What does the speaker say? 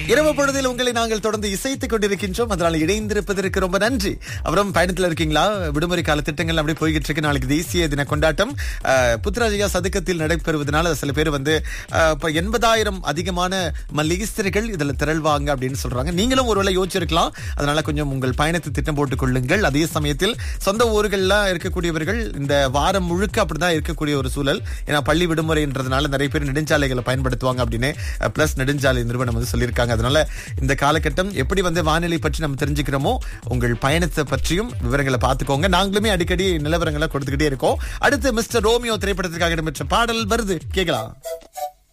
இரவு பொழுதில் உங்களை நாங்கள் தொடர்ந்து இசைத்துக் கொண்டிருக்கின்றோம் அதனால் இணைந்திருப்பதற்கு ரொம்ப நன்றி அப்புறம் பயணத்துல இருக்கீங்களா விடுமுறை கால திட்டங்கள் அப்படியே போய்கிட்டு இருக்கு நாளைக்கு தேசிய தின கொண்டாட்டம் அஹ், புத்ராஜயா சதுக்கத்தில் நடைபெறுவதனால சில பேர் வந்து அஹ், இப்ப எண்பதாயிரம் அதிகமான மல்லிகிஸ்தர்கள் இதுல திரள்வாங்க அப்படின்னு சொல்றாங்க நீங்களும் ஒருவேளை யோசிச்சிருக்கலாம் அதனால கொஞ்சம் உங்கள் பயணத்தை திட்டம் போட்டுக் கொள்ளுங்கள் அதே சமயத்தில் சொந்த ஊர்கள்ல இருக்கக்கூடியவர்கள் இந்த வாரம் முழுக்க அப்படிதான் இருக்கக்கூடிய ஒரு சூழல் ஏன்னா பள்ளி விடுமுறைன்றதுனால நிறைய பேர் நெடுஞ்சாலைகளை பயன்படுத்துவாங்க அப்படின்னு பிளஸ் நெடுஞ்சாலை நிறுவனம் வந்து சொல்லியிருக்காங்க அதனால இந்த காலகட்டம் எப்படி வந்து வானிலை பற்றி நம்ம தெரிஞ்சுக்கிறோமோ உங்கள் பயணத்தை பற்றியும் விவரங்களை பார்த்துக்கோங்க நாங்களுமே அடிக்கடி நிலவரங்களை கொடுத்துக்கிட்டே இருக்கோம் அடுத்து மிஸ்டர் ரோமியோ திரைப்படத்திற்காக இடம்பெற்ற பாடல் வருது கேட்கலாம்